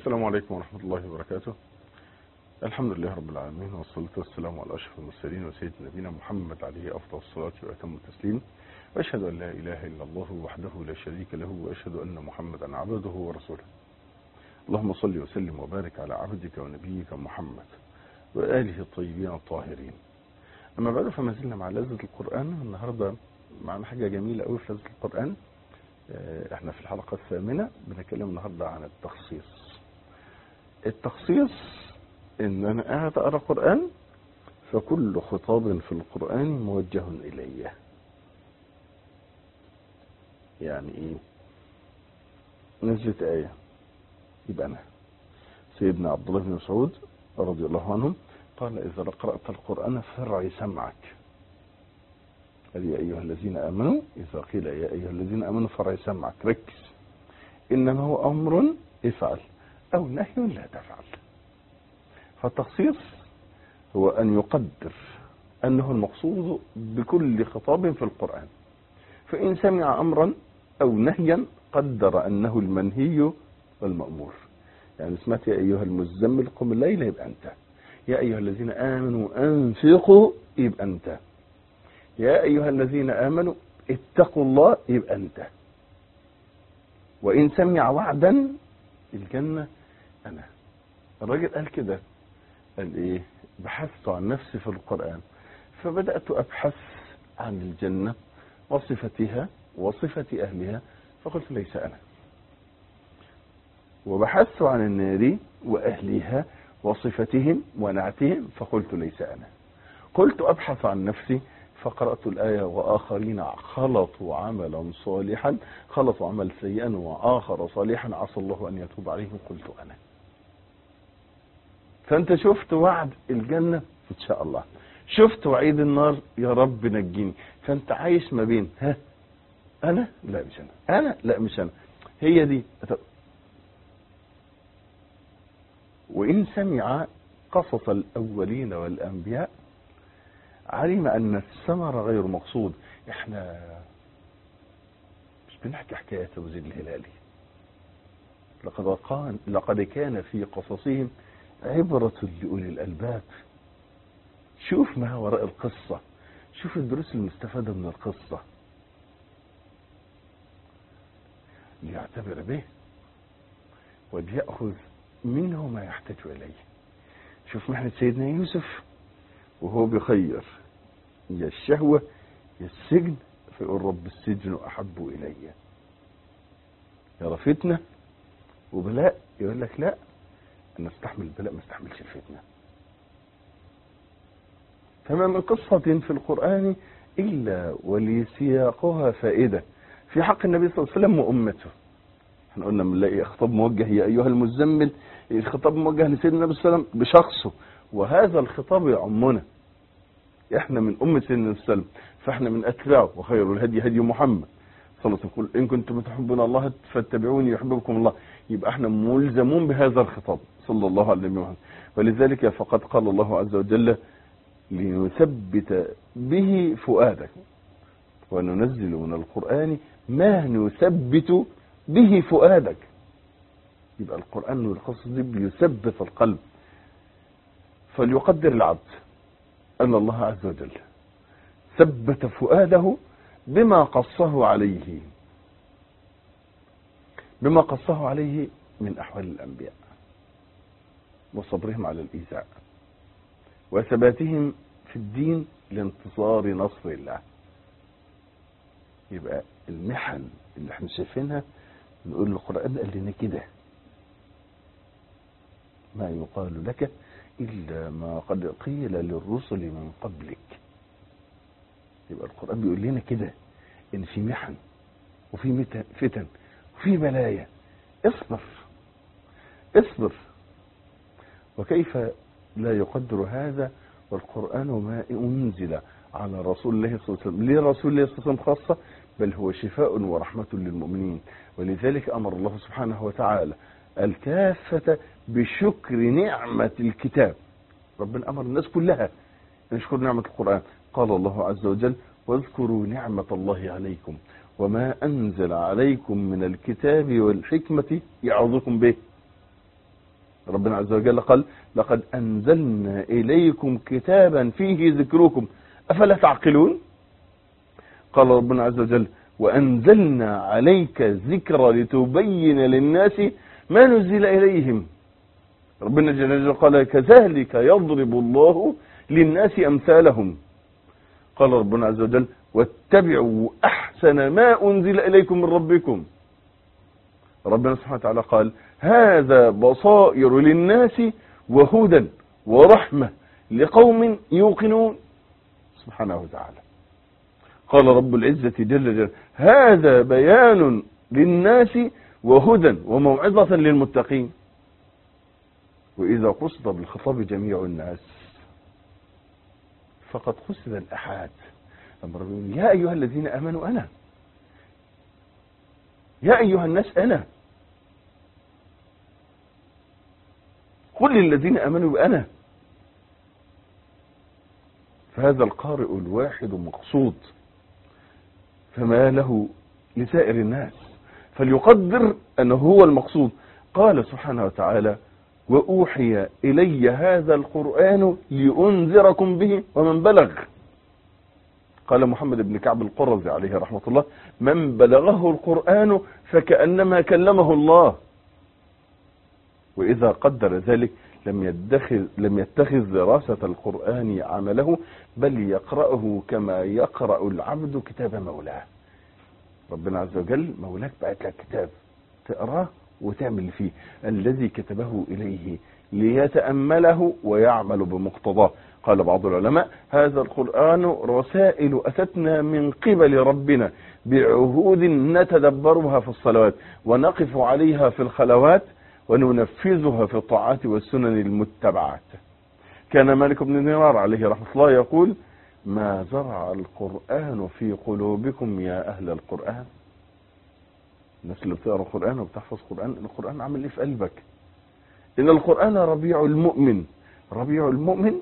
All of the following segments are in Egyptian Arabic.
السلام عليكم ورحمة الله وبركاته الحمد لله رب العالمين والصلاة والسلام على أشرف المرسلين وسيد نبينا محمد عليه أفضل الصلاة وأتم التسليم وأشهد أن لا إله إلا الله وحده لا شريك له وأشهد أن محمدا عبده ورسوله اللهم صل وسلم وبارك على عبدك ونبيك محمد وآله الطيبين الطاهرين أما بعد فما زلنا مع لذة القرآن النهاردة معنا حاجة جميلة قوي في لذة القرآن احنا في الحلقة الثامنة بنتكلم النهاردة عن التخصيص التخصيص ان انا قاعد اقرا قرآن فكل خطاب في القرآن موجه الي يعني ايه نزلت آية يبقى انا سيدنا عبد الله بن مسعود رضي الله عنهم قال اذا قرأت القرآن فرع سمعك يا أيها الذين آمنوا إذا قيل يا أيها الذين آمنوا فرع سمعك ركز إنما هو أمر افعل أو نهي لا تفعل فالتخصيص هو أن يقدر أنه المقصود بكل خطاب في القرآن فإن سمع أمرا أو نهيا قدر أنه المنهي والمأمور يعني سمعت يا أيها المزمل قم الليل يبقى أنت يا أيها الذين آمنوا أنفقوا يبقى أنت يا أيها الذين آمنوا اتقوا الله يبقى أنت وإن سمع وعدا الجنة أنا الراجل قال كده قال إيه بحثت عن نفسي في القرآن فبدأت أبحث عن الجنة وصفتها وصفة أهلها فقلت ليس أنا وبحثت عن النار وأهلها وصفتهم ونعتهم فقلت ليس أنا قلت أبحث عن نفسي فقرأت الآية وآخرين خلطوا عملا صالحا خلطوا عمل سيئا وآخر صالحا عسى الله أن يتوب عليهم قلت أنا فأنت شفت وعد الجنة إن شاء الله شفت وعيد النار يا رب نجيني فأنت عايش ما بين ها أنا لا مش أنا أنا لا مش أنا هي دي وإن سمع قصص الأولين والأنبياء علم أن الثمر غير مقصود احنا مش بنحكي حكاية وزير الهلالي لقد كان لقد كان في قصصهم عبرة لأولي الألباب شوف ما وراء القصة شوف الدروس المستفادة من القصة ليعتبر به وليأخذ منه ما يحتاج إليه شوف محنة سيدنا يوسف وهو بيخير يا الشهوة يا السجن فيقول رب السجن أحب إلي يرى فتنة وبلاء يقول لك لا أنا استحمل البلاء ما استحملش الفتنة فما من قصة في القرآن إلا ولسياقها فائدة في حق النبي صلى الله عليه وسلم وأمته احنا قلنا بنلاقي خطاب موجه يا أيها المزمل الخطاب موجه لسيدنا النبي صلى الله عليه وسلم بشخصه وهذا الخطاب يعمنا احنا من أمة سيدنا السلم فاحنا من أتباعه وخير الهدي هدي محمد صلى الله عليه وسلم إن كنتم تحبون الله فاتبعوني يحببكم الله يبقى احنا ملزمون بهذا الخطاب صلى الله عليه وسلم ولذلك فقد قال الله عز وجل لنثبت به فؤادك وننزل من القرآن ما نثبت به فؤادك يبقى القرآن والقصص دي بيثبت القلب فليقدر العبد أن الله عز وجل ثبت فؤاده بما قصه عليه بما قصه عليه من أحوال الأنبياء وصبرهم على الإيذاء وثباتهم في الدين لانتصار نصر الله يبقى المحن اللي احنا شايفينها نقول القرآن قال لنا كده ما يقال لك إلا ما قد قيل للرسل من قبلك يبقى القرآن بيقول لنا كده إن في محن وفي فتن وفي بلايا اصبر اصبر وكيف لا يقدر هذا والقرآن ما أنزل على رسول الله صلى الله عليه وسلم لرسول الله صلى الله عليه وسلم خاصة بل هو شفاء ورحمة للمؤمنين ولذلك أمر الله سبحانه وتعالى الكافة بشكر نعمة الكتاب ربنا أمر الناس كلها أن يشكر نعمة القرآن قال الله عز وجل واذكروا نعمة الله عليكم وما أنزل عليكم من الكتاب والحكمة يعظكم به ربنا عز وجل قال لقد أنزلنا إليكم كتابا فيه ذكركم أفلا تعقلون قال ربنا عز وجل وأنزلنا عليك ذكر لتبين للناس ما نزل إليهم ربنا جل وعلا قال كذلك يضرب الله للناس أمثالهم قال ربنا عز وجل واتبعوا أحسن ما أنزل إليكم من ربكم ربنا سبحانه وتعالى قال هذا بصائر للناس وهدى ورحمة لقوم يوقنون سبحانه وتعالى قال رب العزة جل جلاله هذا بيان للناس وهدى وموعظة للمتقين وإذا قصد بالخطاب جميع الناس فقد قصد الأحاد لما ربنا يا أيها الذين آمنوا أنا يا أيها الناس أنا قل للذين آمنوا بأنا فهذا القارئ الواحد مقصود فما له لسائر الناس فليقدر أنه هو المقصود قال سبحانه وتعالى وأوحي إلي هذا القرآن لأنذركم به ومن بلغ قال محمد بن كعب القرظي عليه رحمة الله من بلغه القرآن فكأنما كلمه الله وإذا قدر ذلك لم يتخذ, لم يتخذ دراسة القرآن عمله بل يقرأه كما يقرأ العبد كتاب مولاه ربنا عز وجل مولاك بعت لك كتاب تقراه وتعمل فيه الذي كتبه إليه ليتأمله ويعمل بمقتضاه قال بعض العلماء هذا القرآن رسائل أتتنا من قبل ربنا بعهود نتدبرها في الصلوات ونقف عليها في الخلوات وننفذها في الطاعات والسنن المتبعات كان مالك بن دينار عليه رحمة الله يقول ما زرع القرآن في قلوبكم يا أهل القرآن الناس اللي بتقرا القرآن وبتحفظ القرآن القرآن عامل ايه في قلبك إن القرآن ربيع المؤمن ربيع المؤمن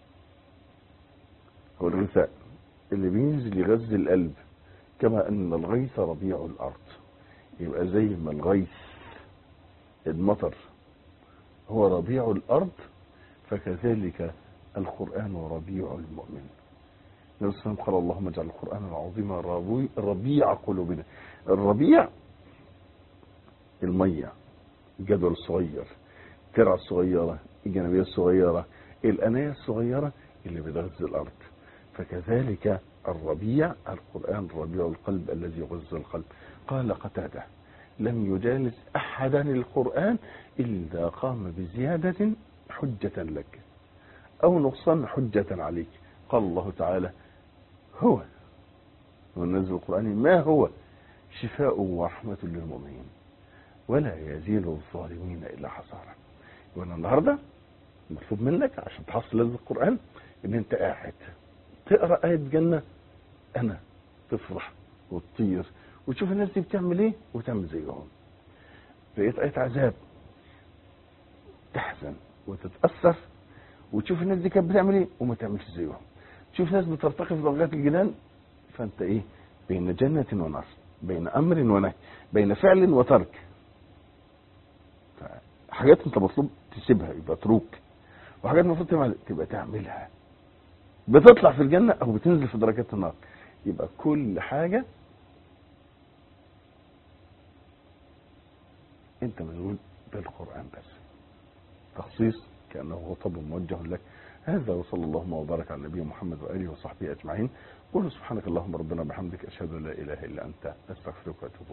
هو الغثاء اللي بينزل يغذي القلب كما أن الغيث ربيع الأرض يبقى زي ما الغيث المطر هو ربيع الأرض فكذلك القرآن ربيع المؤمن النبي صلى الله عليه وسلم قال اللهم اجعل القرآن العظيم ربيع قلوبنا الربيع المية الجدول الصغير الترعة الصغيرة الجنبية الصغيرة الأناية الصغيرة اللي بتغذي الأرض فكذلك الربيع القرآن ربيع القلب الذي يغذي القلب قال قتاده لم يجالس أحدا القرآن إلا قام بزيادة حجة لك أو نقصان حجة عليك قال الله تعالى هو والنزل القرآني ما هو شفاء ورحمة للمؤمنين ولا يزيل الظالمين إلا حصارا وانا النهاردة مطلوب منك عشان تحصل لذة القرآن ان انت قاعد تقرأ آية جنة انا تفرح وتطير وتشوف الناس دي بتعمل ايه وتعمل زيهم لقيت آية عذاب تحزن وتتأثر وتشوف الناس دي كانت بتعمل ايه وما تعملش زيهم تشوف ناس بترتقي في درجات الجنان فانت ايه بين جنة ونار بين امر ونهي بين فعل وترك حاجات انت مطلوب تسيبها يبقى تروك وحاجات المفروض تعمل تبقى تعملها بتطلع في الجنة او بتنزل في درجات النار يبقى كل حاجة انت مشغول بالقرآن بس تخصيص كأنه خطب موجه لك هذا وصلى الله وبارك على نبينا محمد وآله وصحبه أجمعين قل سبحانك اللهم ربنا بحمدك أشهد أن لا إله إلا أنت أستغفرك وأتوب